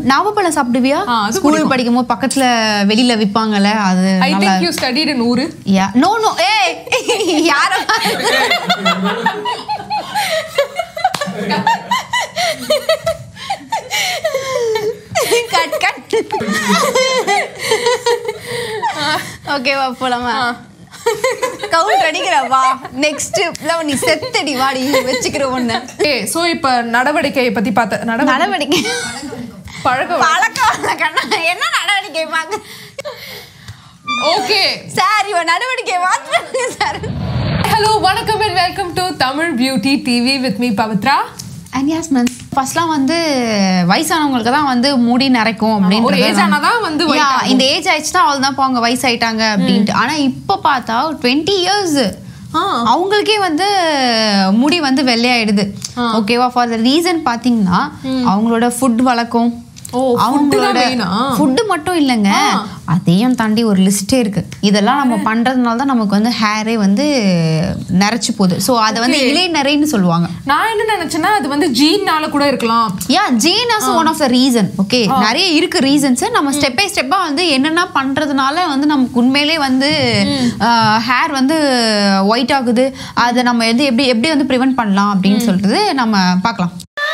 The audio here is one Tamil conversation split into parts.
நாவப்பழம் சாப்பிடுவியா ஆ, அது ஸ்கூல் படிக்கும் போது பக்கத்துல வெளியில விப்பாங்கல்ல அது ஐ நல்லா திங்க் யூ ஸ்டடிட் இன் ஊரு யா நோ நோ ஏய் யார கட் கட் ஓகேவா போலாமா கவுண்ட் அடிக்கிற வா நெக்ஸ்ட் நீ செத்தடி வாடி வச்சுக்கிற ஒண்ணு ஏ சோ இப்ப நடவடிக்கையை பத்தி பார்த்த நடவடிக்கை நடவடிக்கை பழக்க பழக்கம் கண்ணா என்ன நடவடிக்கை பாக்க ஓகே சார் இவன் நடவடிக்கை மாத்துறாங்க சார் ஹலோ வணக்கம் and welcome to Tamil beauty TV with me Pavithra and yes ma'am ஃபர்ஸ்ட்லாம் வந்து வயசானவங்களுக்கு தான் வந்து முடி நரைக்கும் ஒரு அப்படின்னு ஏஜ் ஆனாதான் வந்து white ஆகும். இந்த ஏஜ் ஆயிடுச்சுன்னா அவள் தான் அவங்க வயசாயிட்டாங்க அப்படின்ட்டு ஆனா இப்போ பார்த்தா டுவெண்ட்டி இயர்ஸ் ஆ. அவங்களுக்கே வந்து முடி வந்து வெள்ளையாயிடுது ஓகேவா ஃபார் த ரீசன் பாத்தீங்கன்னா அவங்களோட ஃபுட் வழக்கம் ஓ, food தான் அவங்களோட main ஆ? ஃபுட்டு மட்டும் இல்லைங்க அதையும் தாண்டி ஒரு லிஸ்டே இருக்கு இதெல்லாம் நம்ம பண்றதுனால தான் நமக்கு வந்து ஹேரே வந்து நரைச்சு போகுது ஸோ அதை வந்து இலை நிறைன்னு சொல்லுவாங்க நான் என்ன நினைச்சேன்னா அது வந்து ஜீன்னால கூட இருக்கலாம் yeah gene as one of the reason okay நிறைய இருக்கு ரீசன்ஸ் நம்ம ஸ்டெப் பை ஸ்டெப்பா வந்து என்னென்ன பண்றதுனால வந்து நமக்கு உண்மையிலே வந்து ஹேர் வந்து ஒயிட் ஆகுது அதை நம்ம எது எப்படி எப்படி வந்து ப்ரிவென்ட் பண்ணலாம் அப்படின்னு சொல்றது நம்ம பார்க்கலாம்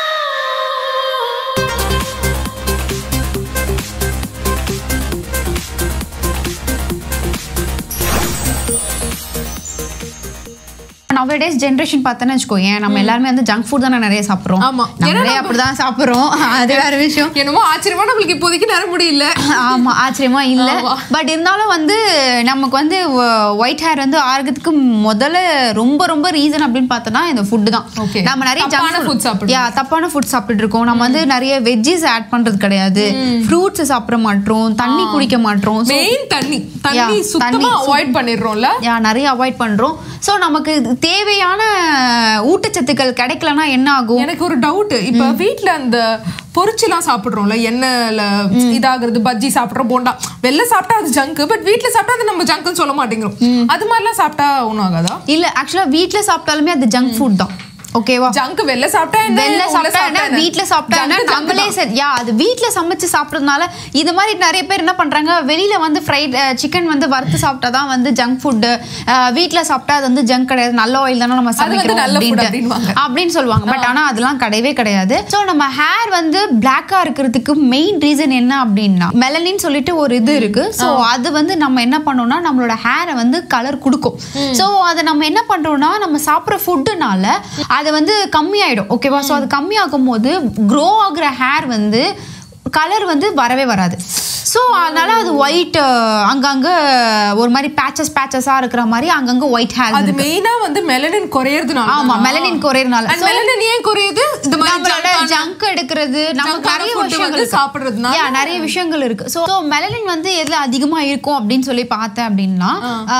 நவடேஸ் ஜென்ரேஷன் பார்த்தோன்னு வச்சுக்கோயேன் நம்ம எல்லாருமே வந்து ஜங்க் ஃபுட் தானே நிறைய சாப்பிட்றோம் ஆமா. ஏன்னா நம்மளே நம்ம- அப்படிதான் சாப்பிட்றோம் அது வேற விஷயம் என்னமோ ஆச்சரியமா நம்மளுக்கு இப்போதைக்கு நர முடியல ஆமா ஆச்சரியமா இல்ல ஆமா. பட் இருந்தாலும் வந்து நமக்கு வந்து ஒயிட் ஹேர் வந்து ஆகிறதுக்கு முதல்ல ரொம்ப ரொம்ப ரீசன் அப்படின்னு பார்த்தோம்னா இந்த ஃபுட்டு தான் Okay. நம்ம நிறைய தப்பான ஜங்க் food சாப்பிடுறோம். யா தப்பான ஃபுட் சாப்பிட்டு இருக்கோம் நம்ம வந்து நிறைய வெஜ்ஜஸ் ஆட் பண்றது கிடையாது ஃப்ரூட்ஸ் சாப்பிட மாட்டோம் தண்ணி குடிக்க மாட்டோம் So, மெயின் தண்ணி Yeah, தண்ணி தண்ணி சுத்தமா சுத்- அவாய்ட் பண்ணிடுறோம்ல யா நிறைய அவாய்ட் பண்றோம் ஸோ நமக்கு இது தேவையான ஊட்டச்சத்துக்கள் கிடைக்கலனா என்ன ஆகும் எனக்கு ஒரு டவுட் இப்ப வீட்ல அந்த பொரிச்சுலாம் சாப்பிடுறோம்ல எண்ணெய்ல இதாகிறது பஜ்ஜி சாப்பிடுறோம் போண்டா வெளில சாப்பிட்டா அது ஜங்க் பட் வீட்ல சாப்பிட்டா அது நம்ம ஜங்க்னு சொல்ல மாட்டேங்கிறோம் அது மாதிரிலாம் சாப்பிட்டா ஒண்ணும் ஆகாதா இல்ல ஆக்சுவலா வீட்ல சாப்பிட்டாலுமே அது ஜங்க் ஃபுட் தான் ஓகேவா ஜங்க் வெளில சாப்பிட்டா என்ன வெளில உள்ள சாப்பிட்டா என்ன என்ன? வீட்ல சாப்பிட்டா என்ன Junk, junk நம்மளே தான். சரி யா அது வீட்ல சமைச்சு சாப்பிட்றதுனால இது மாதிரி நிறைய பேர் என்ன பண்றாங்க வெளியில வந்து ஃப்ரைட் சிக்கன் வந்து வறுத்து சாப்பிட்டா தான் வந்து ஜங்க் ஃபுட் வீட்ல சாப்பிட்டா அது வந்து ஜங்க் கிடையாது நல்ல ஆயில் தானே நம்ம அது வந்து சமைக்கிறோம் நல்ல food அப்படின்ட்டு அப்படின்னுவாங்க. அப்படின்னு சொல்லுவாங்க பட் ஆனா அதெல்லாம் கிடையவே கிடையாது ஸோ நம்ம ஹேர் வந்து பிளாக்கா இருக்கிறதுக்கு மெயின் ரீசன் என்ன அப்படின்னா மெலனின் சொல்லிட்டு ஒரு இது இருக்கு ஸோ அது வந்து நம்ம என்ன பண்ணோம்னா நம்மளோட ஹேரை வந்து கலர் கொடுக்கும் ஸோ அதை நம்ம என்ன பண்றோம்னா நம்ம சாப்பிட்ற ஃபுட்டுனால அது வந்து கம்மியாயிடும் ஓகேவா ஸோ அது கம்மியாகும் போது க்ரோ ஆகுற ஹேர் வந்து கலர் வந்து வரவே வராது ஸோ அதனால அது ஒயிட் அங்கங்க ஒரு மாதிரி பேச்சஸ் பேச்சஸா இருக்கிற மாதிரி அங்கங்க ஒயிட் ஹேர் அது மெயினா வந்து மெலனின் குறையறதுனால ஆமா மெலனின் குறையறனால And melanin ஏன் குறையுது இந்த மாதிரி நம்மளோட junk ஆன- ஜங்க் எடுக்கிறது நமக்கு junk ஆன நிறைய food விஷயங்கள் வந்து இருக்கு. சாப்பிடுறதுனால Yeah, நிறைய விஷயங்கள் இருக்கு ஸோ மெலனின் வந்து எதுல அதிகமா இருக்கும் அப்படின்னு சொல்லி பார்த்தேன் அப்படின்னா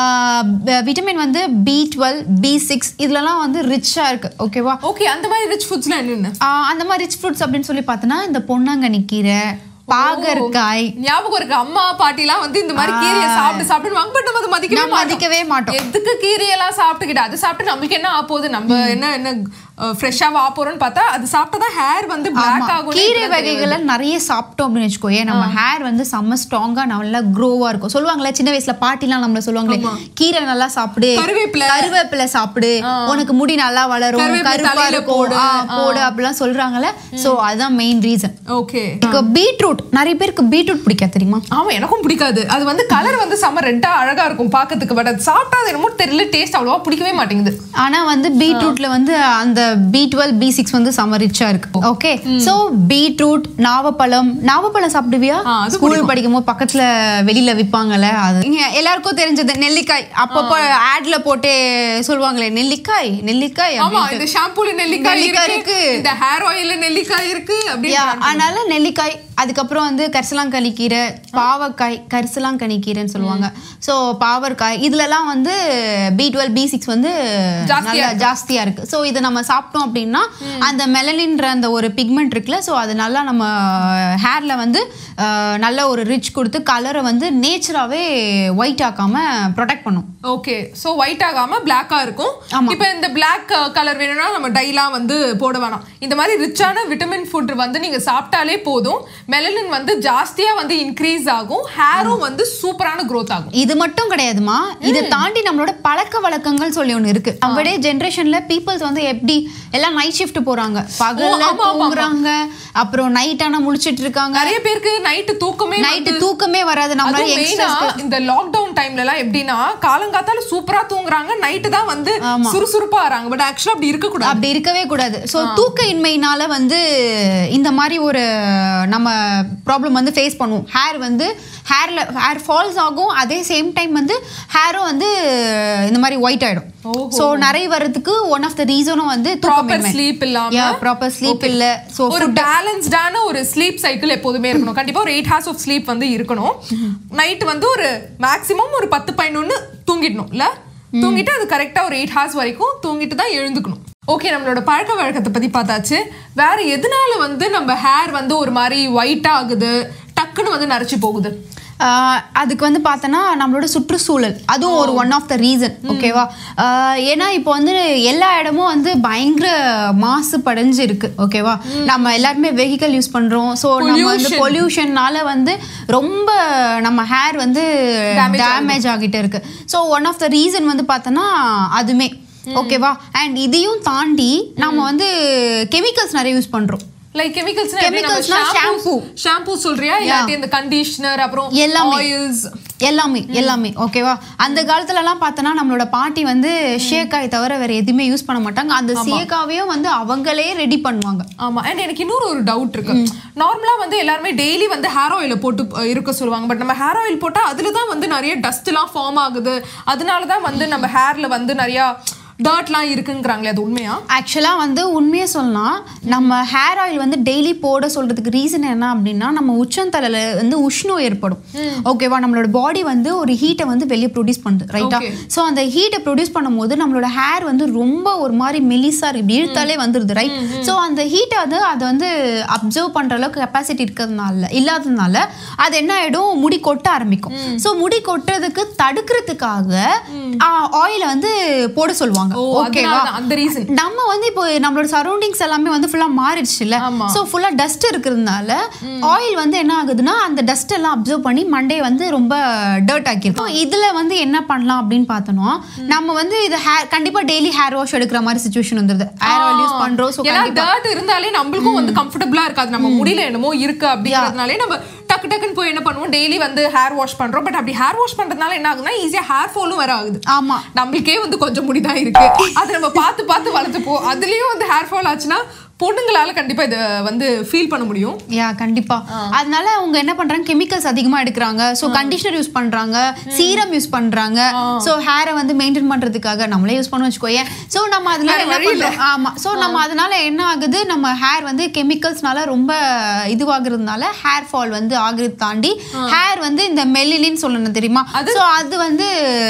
விட்டமின் வந்து பி டுவெல் பி சிக்ஸ் இதுலலாம் வந்து ரிச்சா இருக்கு ஓகேவா ஓகே அந்த மாதிரி ரிச் ஃபுட்ஸ்லாம் என்னென்ன அந்த மாதிரி ரிச் ஃப்ரூட்ஸ் அப்படின்னு சொல்லி பார்த்தோன்னா இந்த பொன்னாங்கண்ணி கீரை பாகற்காய் ஞாபகம் இருக்கு அம்மா பாட்டிலாம் வந்து இந்த மாதிரி கீரையை சாப்பிட்டு சாப்பிடுவாங்க பட் நம்ம அதை மதிக்கவே நம்ம மாட்டோம் மதிக்கவே மாட்டோம் எதுக்கு கீரையெல்லாம் சாப்பிட்டுக்கிட்டு அது சாப்பிட்டு நம்மளுக்கு என்ன ஆப்போகுது நம்ம என்ன என்ன ஃப்ரெஷ்ஷாக ஆப்போறோம்னு பார்த்தா அது சாப்பிட்டா ஹேர் வந்து ஆமா. பிளாக் ஆகும் கீரை வகைகளை நிறைய சாப்பிட்டோம் அப்படின்னு வச்சுக்கோயே நம்ம ஹேர் வந்து செம்ம ஸ்ட்ராங்கா நல்லா க்ரோவா இருக்கும் சொல்லுவாங்களே சின்ன வயசுல பாட்டிலாம் நம்மள சொல்லுவாங்களே கீரை நல்லா சாப்பிடு கருவேப்பிலை. கருவேப்பிலை சாப்பிடு உனக்கு முடி நல்லா வளரும் கருவேப்பிலை கருப்பா தலையில இருக்கும் போடு. ஆ, போடு அப்படிலாம் சொல்றாங்கல்ல சோ அதுதான் மெயின் ரீசன் ஓகே பீட்ரூட் நிறைய பேருக்கு பீட்ரூட் பிடிக்காது தெரியுமா ஆமா எனக்கும் பிடிக்காது அது வந்து கலர் வந்து செம்ம ரெட்டா அழகா இருக்கும் பார்க்கிறதுக்கு பட் அது சாப்பிட்டா அது என்னமோ தெரியல டேஸ்ட் அவ்வளவா பிடிக்கவே மாட்டேங்குது ஆனா வந்து பீட்ரூட்ல வந்து அந்த பி டுவெல் பி சிக்ஸ் வந்து செம ரிச்சா இருக்கு ஓகே சோ பீட்ரூட் நாவப்பழம் நாவப்பழம் சாப்பிடுவியா ஆ, அது ஸ்கூல் படிக்கும் போது பக்கத்துல வெளியில விப்பாங்கல்ல அது இங்க எல்லாருக்கும் தெரிஞ்சது நெல்லிக்காய் அப்பப்போ ஆட்ல போட்டு சொல்லுவாங்களே நெல்லிக்காய் நெல்லிக்காய் ஆமா அப்படின்ட்டு. இந்த ஷாம்பூல நெல்லிக்காய் நெல்லிக்காய் இருக்கு இருக்கு. இந்த ஹேர் ஆயில்ல நெல்லிக்காய் இருக்கு Yeah, அப்படின்னு அதனால நெல்லிக்காய் அதுக்கப்புறம் வந்து கரிசலாங்கண்ணி கீரை பாவக்காய் கரிசலாங்கண்ணி கீரைன்னு சொல்லுவாங்க ஸோ பாவற்காய் இதுலலாம் வந்து பி டுவெல் பி சிக்ஸ் வந்து ஜாஸ்தியா நல்லா ஜாஸ்தியா இருக்கு ஸோ இதை நம்ம சாப்பிட்டோம் அப்படின்னா அந்த மெலனின்ற அந்த ஒரு பிக்மெண்ட் இருக்குல்ல ஸோ அது நல்லா நம்ம ஹேர்ல வந்து அஹ், நல்ல ஒரு ரிச் கொடுத்து கலரை வந்து நேச்சராகவே ஒயிட் ஆக்காம ப்ரொடெக்ட் பண்ணும் ஓகே சோ ஒயிட் ஆகாம பிளாக்கா இருக்கும் இப்போ இந்த பிளாக் கலர் வேணும்னா நம்ம டைலாம் வந்து போட வேணாம் இந்த மாதிரி ரிச்சான விட்டமின் ஃபுட் வந்து நீங்க சாப்பிட்டாலே போதும் மெலனின் வந்து ஜாஸ்தியா வந்து இன்க்ரீஸ் ஆகும் ஹேரும் வந்து சூப்பரான growth ஆகும் இது மட்டும் கிடையாதுமா இதை தாண்டி நம்மளோட பழக்க வழக்கங்கள் சொல்லி ஒண்ணு இருக்கு நம்மளுடைய ஜென்ரேஷன்ல பீப்புள்ஸ் வந்து எப்படி எல்லாம் நைட் ஷிஃப்ட் போறாங்க பகல்ல ஆமா, ஆமா, தூங்குறாங்க அப்புறம் நைட் ஆனா முழிச்சிட்டு இருக்காங்க நிறைய பேருக்கு நைட்டு தூக்கமே நைட்டு தூக்கமே வராது நம்மளால அதுவும் main ஆ யங்ஸ்டர்ஸ்க்கு இந்த லாக்டவுன் டைம்ல எல்லாம் எப்படின்னா காலங்காத்தால சூப்பரா தூங்குறாங்க நைட்டு தான் வந்து சுறுசுறுப்பா வராங்க பட் ஆக்சுவலா அப்படி இருக்க கூடாது அப்படி இருக்கவே கூடாது ஸோ தூக்க இன்மையினால வந்து இந்த மாதிரி ஒரு நம்ம ப்ராப்ளம் வந்து ஃபேஸ் பண்ணுவோம் ஹேர் வந்து ஹேர்ல ஹேர் ஃபால்ஸ் ஆகும் அதே சேம் டைம் வந்து ஹேரும் வந்து இந்த மாதிரி ஒயிட் ஆயிடும் ஓஹோ. ஸோ நிறைய வர்றதுக்கு ஒன் ஆஃப் த ரீசனும் வந்து ப்ராப்பர் ஸ்லீப் இல்லாம ப்ராப்பர் ஸ்லீப் இல்ல ஸோ ஒரு பேலன்ஸ்டான ஒரு ஸ்லீப் சைக்கிள் எப்போதுமே இருக்கணும் கண்டிப்பா ஒரு எயிட் ஹார்ஸ் ஆஃப் ஸ்லீப் வந்து இருக்கணும் நைட் வந்து ஒரு மேக்ஸிமம் ஒரு பத்து பதினொன்னு தூங்கிடணும் இல்ல தூங்கிட்டு அது கரெக்டா ஒரு எயிட் ஹார்ஸ் வரைக்கும் தூங்கிட்டு தான் எழுந்துக்கணும் ஓகே நம்மளோட பழக்க வழக்கத்தை பத்தி பார்த்தாச்சு வேற எதனால வந்து நம்ம ஹேர் வந்து ஒரு மாதிரி ஒயிட் ஆகுது டக்குன்னு வந்து நரைச்சு போகுது ஆஹ் அதுக்கு வந்து பார்த்தோன்னா நம்மளோட சுற்றுச்சூழல் அதுவும் ஒரு ஒன் ஆஃப் த ரீசன் ஓகேவா ஏன்னா இப்போ வந்து எல்லா இடமும் வந்து பயங்கர மாசு படைஞ்சு இருக்கு ஓகேவா நம்ம எல்லாருமே வெஹிக்கல் யூஸ் பண்றோம் ஸோ நம்ம வந்து பொல்யூஷன்னால வந்து ரொம்ப நம்ம ஹேர் வந்து டேமேஜ் ஆகிட்டு இருக்கு so one of the reason வந்து பார்த்தோன்னா அதுமே ஓகேவா அண்ட் இதையும் தாண்டி நம்ம வந்து கெமிக்கல்ஸ் நிறைய யூஸ் பண்றோம் லைக் கெமிக்கல்ஸ் Chemicals-னா shampoo. ஷாம்பூ சொல்றியா இல்லாட்டி இந்த கண்டிஷனர் அப்புறம் எல்லாமே. ஆயில்ஸ் எல்லாமே எல்லாமே ஓகேவா அந்த காலத்துல எல்லாம் பார்த்தோன்னா நம்மளோட பாட்டி வந்து ஷேக்காய் தவிர வேற எதுவுமே யூஸ் பண்ண மாட்டாங்க அந்த சேக்காவையும் வந்து அவங்களே ரெடி பண்ணுவாங்க ஆமா அண்ட் எனக்கு இன்னொரு ஒரு டவுட் இருக்கு நார்மலா வந்து எல்லாருமே டெய்லி வந்து ஹேர் ஆயில போட்டு அஹ், இருக்க சொல்லுவாங்க பட் நம்ம ஹேர் ஆயில் போட்டா அதுல தான் வந்து நிறைய டஸ்ட் எல்லாம் ஃபார்ம் ஆகுது அதனால தான் வந்து நம்ம ஹேர்ல வந்து நிறைய டர்ட்லாம் இருக்குங்கிறாங்களே அது உண்மையா ஆக்சுவலாக வந்து உண்மையை சொல்லலாம் நம்ம ஹேர் ஆயில் வந்து டெய்லி போட சொல்றதுக்கு ரீசன் என்ன அப்படின்னா நம்ம உச்சந்தலையில வந்து உஷ்ணம் ஏற்படும் ஓகேவா நம்மளோட பாடி வந்து ஒரு ஹீட்டை வந்து வெளியே ப்ரொடியூஸ் பண்ணுது ரைட்டா Okay. ஸோ அந்த ஹீட்டை ப்ரொடியூஸ் பண்ணும்போது நம்மளோட ஹேர் வந்து ரொம்ப ஒரு மாதிரி மெலிசா இருக்கு இப்படி இழுத்தாலே வந்துருது ரைட் ஸோ அந்த ஹீட்டை வந்து அதை வந்து அப்சர்வ் பண்ற அளவுக்கு கெப்பாசிட்டி இருக்கிறதுனால இல்லாததுனால அது என்ன ஆயிடும் முடி கொட்ட ஆரம்பிக்கும் ஸோ முடி கொட்டுறதுக்கு தடுக்கிறதுக்காக ஆயிலை வந்து போட சொல்லுவாங்க ஓ ஓகேவா அதனால அந்த ரீசன் நம்ம வந்து இப்போ நம்மளோட சரௌண்டிங்ஸ் எல்லாமே வந்து ஃபுல்லா மாறிடுச்சுல்ல ஆமா. ஸோ ஃபுல்லா டஸ்ட் இருக்கிறதுனால ஆயில் வந்து என்ன ஆகுதுன்னா அந்த டஸ்ட் எல்லாம் அப்சர்வ் பண்ணி மண்டே வந்து ரொம்ப டர்ட் ஆக்கிருக்கும் இதுல வந்து என்ன பண்ணலாம் அப்படின்னு பார்த்தோம்னா நம்ம வந்து இது ஹேர் கண்டிப்பா டெய்லி ஹேர் வாஷ் எடுக்கிற மாதிரி சுச்சுவேஷன் வந்துருது ஹேர் ஆயில் யூஸ் பண்றோம் ஸோ ஏன்னா டர்ட் இருந்தாலே நம்மளுக்கும் வந்து கம்ஃபர்டபுளா இருக்காது நம்ம முடியல என்னமோ இருக்கு அப்படிங்கிறதுனாலே நம்ம டக்கு டக்குன்னு போய் என்ன பண்ணுவோம் டெய்லி வந்து ஹேர் வாஷ் பண்றோம் பட் அப்படி ஹேர் வாஷ் பண்றதுனால என்ன ஆகுதுன்னா ஈஸியா ஹேர் ஃபாலும் வர ஆகுது ஆமா நம்மளுக்கே வந்து கொஞ்சம் முடிதான் இருக்கு அது நம்ம பார்த்து பார்த்து வளர்த்துப்போ அதுலயும் வந்து ஹேர் ஃபால் ஆச்சுன்னா பொண்ணுங்களால கண்டிப்பா இதை வந்து ஃபீல் பண்ண முடியும் யா கண்டிப்பா அதனால அவங்க என்ன பண்றாங்க கெமிக்கல்ஸ் அதிகமா எடுக்கிறாங்க ஸோ கண்டிஷனர் யூஸ் பண்றாங்க சீரம் யூஸ் பண்றாங்க ஸோ ஹேரை வந்து மெயின்டைன் பண்றதுக்காக நம்மளே யூஸ் பண்ண வச்சுக்கோயேன் ஸோ நம்ம அதனால வேற என்ன வழி இல்ல. பண்றோம் ஆமா ஸோ நம்ம அதனால என்ன ஆகுது நம்ம ஹேர் வந்து கெமிக்கல்ஸ்னால ரொம்ப இதுவாகிறதுனால ஹேர் ஃபால் வந்து ஆகுறது தாண்டி ஹேர் வந்து இந்த மெல்லிலின்னு சொல்லணும் தெரியுமா ஸோ அது வந்து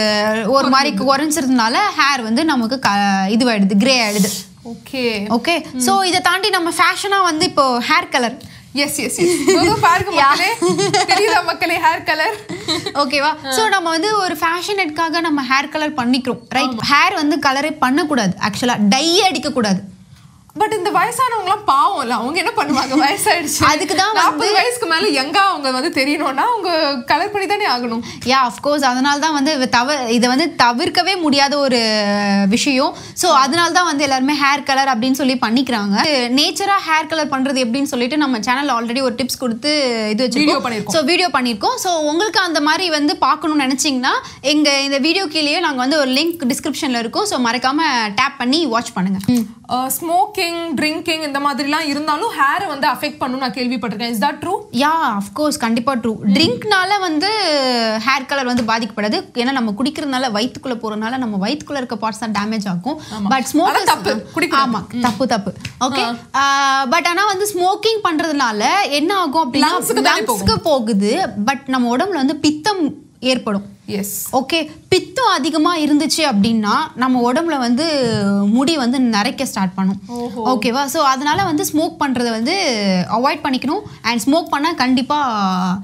ஒரு மாதிரி குறைஞ்சிருந்தனால ஹேர் வந்து நமக்கு க இதுவாயிடுது கிரே ஆயிடுது ஓகே ஓகே ஸோ இதை தாண்டி நம்ம ஃபேஷனாக வந்து இப்போ hair colour yes yes yes பாருங்க மக்களே தெரியுதா மக்களே ஹேர் கலர் ஓகேவா சோ நம்ம வந்து ஒரு ஃபேஷன் எட்காக நம்ம ஹேர் கலர் பண்ணிக்கிறோம் ரைட் ஹேர் வந்து கலரே பண்ணக்கூடாது ஆக்சுவலா டை அடிக்க கூடாது பட் இந்த வயசானவங்க எல்லாம் பாவம் இல்ல அவங்க என்ன பண்ணுவாங்க வயசாயிடுச்சு அதுக்கு தான் நாற்பது வயசுக்கு மேல எங்கா அவங்க வந்து தெரியணும்னா அவங்க கலர் பண்ணி தானே ஆகணும் யா அஃப்கோர்ஸ் அதனால தான் வந்து இவ தவ இதை வந்து தவிர்க்கவே முடியாத ஒரு விஷயம் ஸோ அதனால தான் வந்து எல்லாருமே ஹேர் கலர் அப்படின்னு சொல்லி பண்ணிக்கிறாங்க நேச்சராக ஹேர் கலர் பண்ணுறது எப்படின்னு சொல்லிட்டு நம்ம சேனல் ஆல்ரெடி ஒரு டிப்ஸ் கொடுத்து இது Video வச்சிருக்கோம் பண்ணியிருக்கோம். ஸோ வீடியோ பண்ணியிருக்கோம் ஸோ உங்களுக்கு அந்த மாதிரி வந்து பார்க்கணும்னு நினச்சிங்கன்னா எங்கள் இந்த வீடியோ கீழேயே நாங்கள் வந்து ஒரு லிங்க் டிஸ்கிரிப்ஷனில் இருக்கும் ஸோ மறக்காமல் டேப் பண்ணி வாட்ச் பண்ணுங்கள் ஸ்மோக்கிங் ட்ரிங்கிங் இந்த மாதிரிலாம் இருந்தாலும் ஹேரை வந்து அஃபெக்ட் பண்ணும் நான் கேள்விப்பட்டிருக்கேன் is that true yeah of course கண்டிப்பா ட்ரூ ட்ரிங்க்னால வந்து ஹேர் கலர் வந்து பாதிக்கப்படாது ஏன்னா நம்ம குடிக்கிறதுனால வயித்துக்குள்ள போறதுனால நம்ம வயித்துக்குள்ள இருக்க பார்ட்ஸ் தான் டேமேஜ் ஆகும் பட் ஸ்மோக் ஆனா தப்பு, குடிக்கக்கூடாது. ஆமா தப்பு தப்பு ஓகே பட் ஆனா வந்து ஸ்மோக்கிங் பண்றதுனால என்ன ஆகும் அப்படின்னா Lungs-க்கு தானே போகும். லங்ஸ்க்கு போகுது பட் நம்ம உடம்புல வந்து பித்தம் ஏற்படும் எஸ் ஓகே பித்தம் அதிகமா இருந்துச்சு அப்படின்னா நம்ம உடம்புல வந்து முடி வந்து நரைக்க ஸ்டார்ட் பண்ணும் ஓஹோ. ஓகேவா ஸோ அதனால வந்து ஸ்மோக் பண்றதை வந்து அவாய்ட் பண்ணிக்கணும் அண்ட் ஸ்மோக் பண்ணா கண்டிப்பா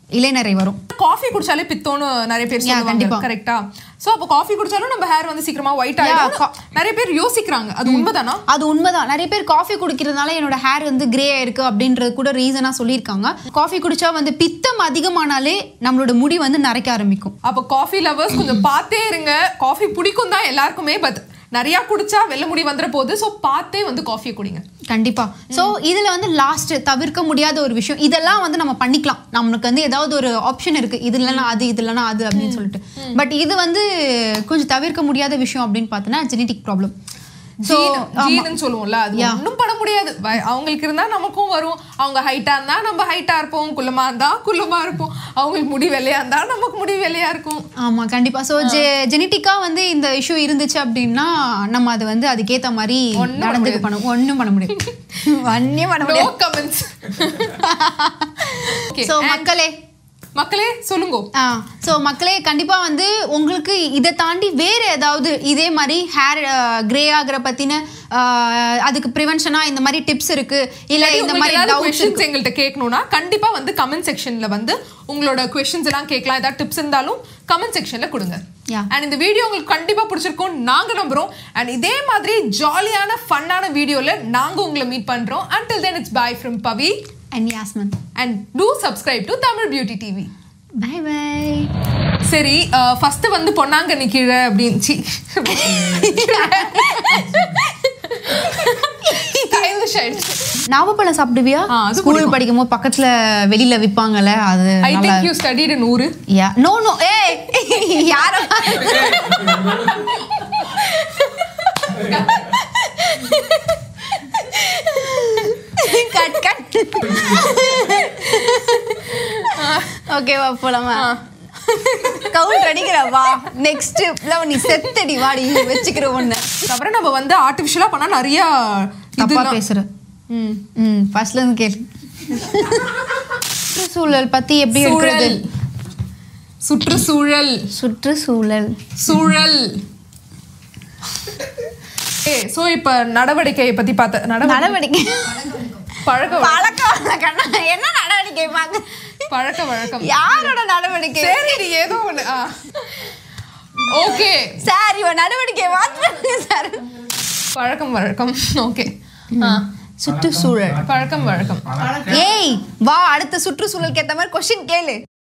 இலைநரை வரும் காஃபி குடிச்சாலே பித்தோன்னு நிறைய பேர் சொல்லுவாங்க கண்டிப்பா. கரெக்டா சோ அப்ப காஃபி குடிச்சாலும் நம்ம ஹேர் வந்து சீக்கிரமா ஒயிட் ஆயிடும் நிறைய பேர் யோசிக்கிறாங்க அது உண்மைதானா அது உண்மைதான் நிறைய பேர் காஃபி குடிக்கிறதுனால என்னோட ஹேர் வந்து கிரே ஆயிருக்கு அப்படின்றது கூட ரீசனா சொல்லியிருக்காங்க காஃபி குடிச்சா வந்து பித்தம் அதிகமானாலே நம்மளோட முடி வந்து நரைக்க ஆரம்பிக்கும் அப்ப காஃபி லவர்ஸ் கொஞ்சம் பார்த்தே இருங்க காஃபி பிடிக்கும் தான் எல்லாருக்குமே பட் நிறைய குடிச்சா வெள்ளை முடி வந்துட போகுது சோ பார்த்தே வந்து காஃபியை குடிங்க கண்டிப்பா சோ இதுல வந்து லாஸ்ட் தவிர்க்க முடியாத ஒரு விஷயம் இதெல்லாம் வந்து நம்ம பண்ணிக்கலாம் நம்மளுக்கு வந்து ஏதாவது ஒரு ஆப்ஷன் இருக்கு இது இல்லைன்னா அது இது இல்லைன்னா அது அப்படின்னு சொல்லிட்டு பட் இது வந்து கொஞ்சம் தவிர்க்க முடியாத விஷயம் அப்படின்னு பார்த்தோன்னா ஜெனட்டிக் ப்ராப்ளம் ஸோ ஜீனுன்னு சொல்லுவோம்ல அது ஒண்ணும் பண்ண முடியாது வ- அவங்களுக்கு இருந்தா நமக்கும் வரும் அவங்க ஹைட்டா இருந்தா நம்ம ஹைட்டா இருப்போம் குள்ளமா இருந்தா குள்ளமா இருப்போம் அவங்களுக்கு முடி வெள்ளையா இருந்தா நமக்கு முடி வெள்ளையா இருக்கும் ஆமா கண்டிப்பா ஸோ ஜெ ஜெனட்டிக்கா வந்து இந்த இஷ்யூ இருந்துச்சு அப்படின்னா நம்ம அது வந்து அதுக்கேத்த மாதிரி ஒண்ணும் நடந்துக்க பண்ண ஒண்ணும் பண்ண முடியும் ஒன்னும் பண்ண நோ முடியாது கமெண்ட்ஸ் ஸோ மக்களே மக்களே சொல்லுங்க ஆ ஸோ மக்களே கண்டிப்பா வந்து உங்களுக்கு இதை தாண்டி வேற ஏதாவது இதே மாதிரி ஹேர் கிரே ஆகுற பத்தின ஆ, அதுக்கு ப்ரிவென்ஷனா இந்த மாதிரி டிப்ஸ் இருக்கு இல்ல இந்த மாதிரி டவுட்ஸ் கொஸ்டின்ஸ் எங்கள்கிட்ட கேட்கணும்னா கண்டிப்பா வந்து கமெண்ட் செக்ஷன்ல வந்து உங்களோட கொஸ்டின்ஸ் எல்லாம் கேட்கலாம் ஏதாவது டிப்ஸ் இருந்தாலும் கமெண்ட் செக்ஷன்ல கொடுங்க Yeah. அண்ட் இந்த வீடியோ உங்களுக்கு கண்டிப்பா பிடிச்சிருக்கும் நாங்க நம்புறோம் அண்ட் இதே மாதிரி ஜாலியான ஃபன்னான வீடியோல நாங்க உங்களை மீட் பண்றோம் until then it's bye from Pavi and Yasmin and do subscribe to Tamil beauty TV bye bye சரி ஃபர்ஸ்ட் வந்து பொன்னாங்கண்ணி கீழே அப்படின்னு சி. Stylish ஆயிடுச்சு. நாவப்பழம் சாப்பிடுவியா ஆ, அது ஸ்கூல் படிக்கும் போது பக்கத்துல வெளியில விப்பாங்கல்ல அது I நல்லா think you studied in ஊரு யா நோ நோ ஏய் யார கட் கட் ஓகே வா போலாமா கவுண்ட் அடிக்கிறா வா நெக்ஸ்ட் நீ செத்தடி வாடி வச்சுக்கிற ஒண்ணு அப்புறம் நம்ம வந்து ஆர்டிஃபிஷியலா பண்ணா நிறைய தப்பா இதெல்லாம் பேசுற ம் ம் ஃபர்ஸ்ட்ல இருந்து கேளு சுற்றுச்சூழல் பத்தி எப்படி இருக்கிறது சுற்றுச்சூழல் சுற்றுச்சூழல் சூழல் ஏ சோ இப்ப நடவடிக்கையை பத்தி பார்த்த நடவடிக்கை நடவடிக்கை பழக்க வழக்கம். பழக்க வழக்கம் என்ன நடவடிக்கை பாக்க பழக்க வழக்கம் யாரோட நடவடிக்கை சரி நீ ஏதோ ஒண்ணு ஓகே சார் இவன் நடவடிக்கை மாற்ற சார் பழக்கம் வழக்கம் ஓகே சுற்றுச்சூழல் பழக்கம் வழக்கம் ஏய் வா அடுத்த சுற்றுச்சூழலுக்கு ஏத்த மாதிரி கொஸ்டின் கேளு